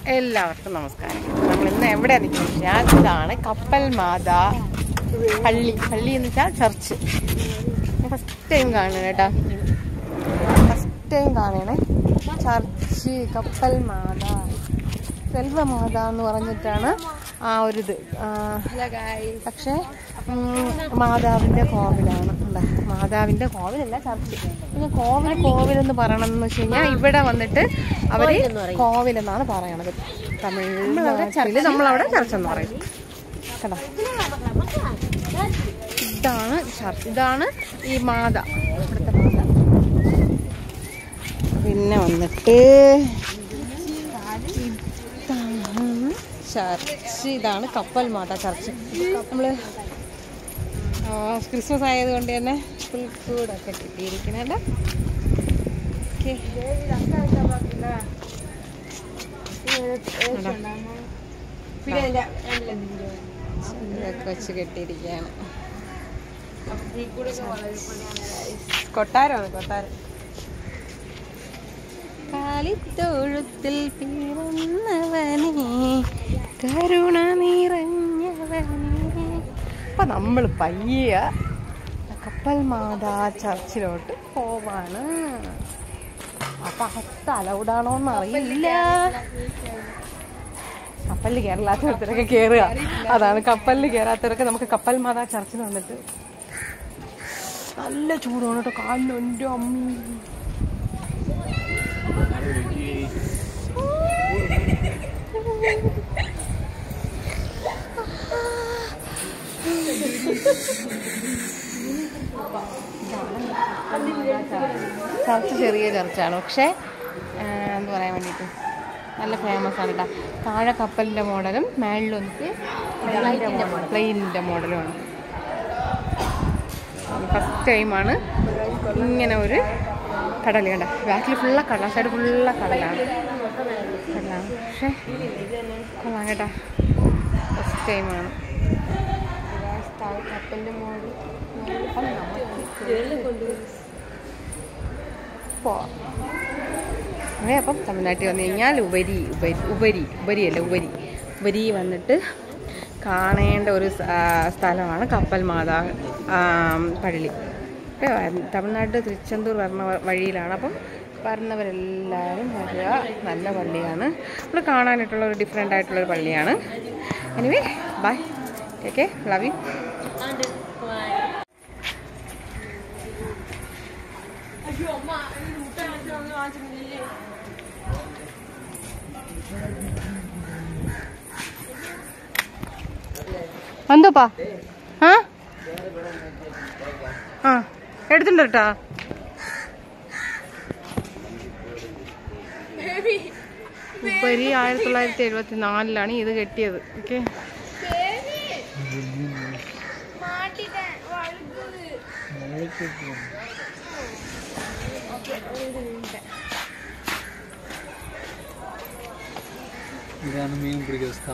എല്ലാവർക്കും നമസ്കാരം നമ്മൾ ഇന്ന് എവിടെ നിൽക്കുന്നത് ഞാൻ ഇതാണ് കപ്പൽ മാതാ പള്ളി പള്ളി എന്ന് വെച്ചാൽ ചർച്ച് ഫസ്റ്റ് ടൈം കാണണം കേട്ടോ ഫസ്റ്റ് ടൈം കാണണേ ചർച്ച് കപ്പൽ മാതാ സെൽവമാത എന്ന് പറഞ്ഞിട്ടാണ് ആ ഒരു ഇത് ആ, പക്ഷേ ഉം, മാതാവിന്റെ കോവിലാണ് എന്താ മാതാവിന്റെ കോവിലല്ല ചർച്ച് പിന്നെ കോവിൽ കോവിൽ എന്ന് പറയണം എന്ന് വെച്ച് കഴിഞ്ഞാൽ ഇവിടെ വന്നിട്ട് അവര് കോവിൽ എന്നാണ് പറയണത് തമിഴ് നമ്മളവിടെ ചർച്ച് എന്ന് പറയും കണ്ടോ ഇതാണ് ചർച്ച് ഇതാണ് ഈ മാത ഇവിടുത്തെ മാത പിന്നെ വന്നിട്ട് ഇതാണ് ചർച്ച് ഇതാണ് കപ്പൽ മാത ചർച്ച് നമ്മള് ആ, ക്രിസ്മസ് ആയതുകൊണ്ട് തന്നെ പുൽക്കൂടൊക്കെ കിട്ടിയിരിക്കുന്നുണ്ട് ഓക്കെ ഇതൊക്കെ വെച്ച് കെട്ടിയിരിക്കുകയാണ് കൊട്ടാരമാണ് കൊട്ടാരം കാലിത്തൊഴുത്തിൽ പിറന്നവനെ കരുണ നിറഞ്ഞവനെ അപ്പൊ നമ്മൾ പയ്യ കപ്പൽ മാതാ ചർച്ചിലോട്ട് പോവാണ് അപ്പൊ അകത്ത് അലൗഡാണോന്ന് അറിയില്ല കപ്പലിൽ കയറില്ലാത്തവരൊക്കെ കയറുക അതാണ് കപ്പലിൽ കയറാത്തവരൊക്കെ നമുക്ക് കപ്പൽ മാതാ ചർച്ചിൽ വന്നിട്ട് നല്ല ചൂടാണ് കേട്ടോ കാലിന് എൻ്റെ അമ്മ ചർച്ച് ചെറിയ ചർച്ചാണ് പക്ഷേ ആ, എന്താ പറയാൻ വേണ്ടിയിട്ട് നല്ല ഫേമസ് ആണ് കേട്ടോ താഴെ കപ്പലിൻ്റെ മോഡലും മേളിൽ വന്നിട്ട് പ്ലെയിനിൻ്റെ മോഡലുമാണ് ഫസ്റ്റ് ടൈമാണ് ഇങ്ങനെ ഒരു കടൽ കണ്ട ബാക്കിൽ ഫുള്ള കടല സൈഡ് ഫുള്ള കടലാണ് കടലാണ് പക്ഷേ കൊള്ളാം കേട്ടോ ഫസ്റ്റ് ടൈമാണ് കപ്പലിൻ്റെ മോഡൽ പോവാം അങ്ങനെ അപ്പം തമിഴ്നാട്ടിൽ വന്നു കഴിഞ്ഞാൽ ഉപരി ഉപരി ഉപരി ഉപരിയല്ല ഉപരി ഉപരി വന്നിട്ട് കാണേണ്ട ഒരു സ- ആ, സ്ഥലമാണ് കപ്പൽ മാതാ ആ, പള്ളി ഇപ്പം വര- തമിഴ്നാട് തിരുച്ചെന്തൂർ വരണ വ- വഴിയിലാണ് അപ്പം വരുന്നവരെല്ലാവരും വരിക നല്ല പള്ളിയാണ് നമ്മൾ കാണാനായിട്ടുള്ള ഒരു ഡിഫറെൻ്റ് ആയിട്ടുള്ളൊരു പള്ളിയാണ് anyway bye okay love you എന്തോപ്പാ ആ ആ എടുത്തിട്ടുണ്ട് കേട്ടാ ഉപരി ആയിരത്തി തൊള്ളായിരത്തി എഴുപത്തി നാലിലാണ് ഇത് കെട്ടിയത് ഓക്കെ ഇതാണ് മീൻ പിടിക്കുന്ന സ്ഥലം